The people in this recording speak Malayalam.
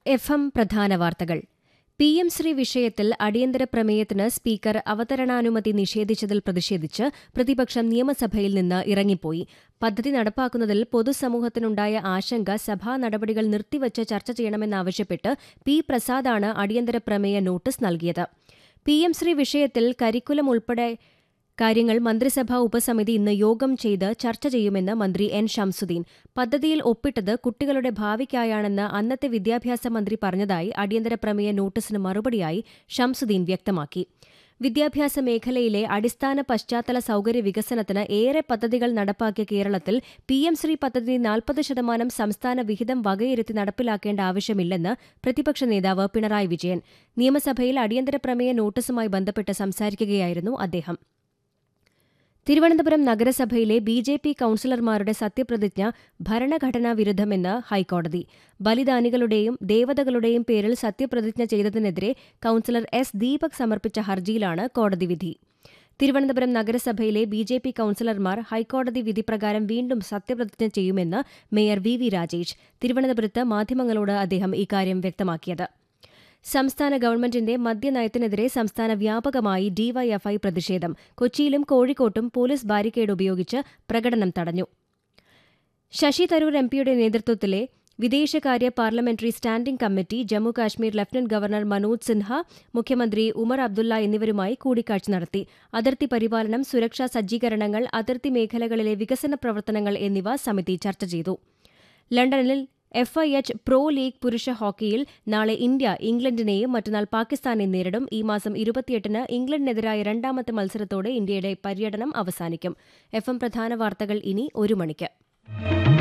എഫ് എം പ്രധാന വാർത്തകൾ പി എം ശ്രീ വിഷയത്തിൽ അടിയന്തര പ്രമേയത്തിന് സ്പീക്കർ അവതരണാനുമതി നിഷേധിച്ചതിൽ പ്രതിഷേധിച്ച് പ്രതിപക്ഷം നിയമസഭയിൽ നിന്ന് ഇറങ്ങിപ്പോയി പദ്ധതി നടപ്പാക്കുന്നതിൽ പൊതുസമൂഹത്തിനുണ്ടായ ആശങ്ക സഭാ നടപടികൾ നിർത്തിവച്ച് ചർച്ച ചെയ്യണമെന്നാവശ്യപ്പെട്ട് പി പ്രസാദാണ് അടിയന്തര പ്രമേയ നോട്ടീസ് നൽകിയത് പി എം ശ്രീ വിഷയത്തിൽ കരിക്കുലം ഉൾപ്പെടെ കാര്യങ്ങൾ മന്ത്രിസഭാ ഉപസമിതി ഇന്ന് യോഗം ചെയ്ത് ചർച്ച ചെയ്യുമെന്ന് മന്ത്രി എൻ ഷംസുദ്ദീൻ പദ്ധതിയിൽ ഒപ്പിട്ടത് കുട്ടികളുടെ ഭാവിക്കായാണെന്ന് അന്നത്തെ വിദ്യാഭ്യാസ മന്ത്രി പറഞ്ഞതായി അടിയന്തര പ്രമേയ നോട്ടീസിന് മറുപടിയായി ഷംസുദ്ദീൻ വ്യക്തമാക്കി വിദ്യാഭ്യാസ മേഖലയിലെ അടിസ്ഥാന പശ്ചാത്തല സൌകര്യ വികസനത്തിന് ഏറെ പദ്ധതികൾ നടപ്പാക്കിയ കേരളത്തിൽ പി എം ശ്രീ പദ്ധതി നാൽപ്പത് ശതമാനം സംസ്ഥാന വിഹിതം വകയിരുത്തി നടപ്പിലാക്കേണ്ട ആവശ്യമില്ലെന്ന് പ്രതിപക്ഷ നേതാവ് പിണറായി വിജയൻ നിയമസഭയിൽ അടിയന്തര പ്രമേയ നോട്ടീസുമായി ബന്ധപ്പെട്ട് സംസാരിക്കുകയായിരുന്നു അദ്ദേഹം തിരുവനന്തപുരം നഗരസഭയിലെ ബി ജെ പി കൌൺസിലർമാരുടെ സത്യപ്രതിജ്ഞ ഭരണഘടനാ വിരുദ്ധമെന്ന് ഹൈക്കോടതി ബലിദാനികളുടെയും ദേവതകളുടെയും പേരിൽ സത്യപ്രതിജ്ഞ ചെയ്തതിനെതിരെ കൌൺസിലർ എസ് ദീപക് സമർപ്പിച്ച ഹർജിയിലാണ് കോടതി വിധി തിരുവനന്തപുരം നഗരസഭയിലെ ബി ജെ പി കൌൺസിലർമാർ ഹൈക്കോടതി വിധി പ്രകാരം വീണ്ടും സത്യപ്രതിജ്ഞ ചെയ്യുമെന്ന് മേയർ വി വി രാജേഷ് തിരുവനന്തപുരത്ത് മാധ്യമങ്ങളോട് അദ്ദേഹം ഇക്കാര്യം വ്യക്തമാക്കിയത് സംസ്ഥാന ഗവൺമെന്റിന്റെ മദ്യനയത്തിനെതിരെ സംസ്ഥാന വ്യാപകമായി ഡിവൈഎഫ്ഐ പ്രതിഷേധം കൊച്ചിയിലും കോഴിക്കോട്ടും പോലീസ് ബാരിക്കേഡ് ഉപയോഗിച്ച് പ്രകടനം തടഞ്ഞു ശശി തരൂർ എംപിയുടെ നേതൃത്വത്തിലെ വിദേശകാര്യ parliamentary standing committee Jammu Kashmir lieutenant governor Manoj Sinha മുഖ്യമന്ത്രി ഉമർ അബ്ദുള്ള എന്നിവരുമായി കൂടിക്കാഴ്ച നടത്തി അതിർത്തി പരിപാലനം സുരക്ഷാ സജ്ജീകരണങ്ങൾ അതിർത്തി മേഖലകളിലെ വികസന പ്രവർത്തനങ്ങൾ എന്നിവ സമിതി ചർച്ച ചെയ്തു ലണ്ടനിൽ F I H pro league പുരുഷ ഹോക്കിയിൽ നാളെ ഇന്ത്യ ഇംഗ്ലണ്ടിനെയും മറ്റന്നാൾ പാകിസ്ഥാനെ നേരിടും ഈ മാസം ഇരുപത്തിയെട്ടിന് ഇംഗ്ലണ്ടിനെതിരായ രണ്ടാമത്തെ മത്സരത്തോടെ ഇന്ത്യയുടെ പര്യടനം അവസാനിക്കും എഫ് എം പ്രധാന വാർത്തകൾ ഇനി ഒരു മണിക്ക്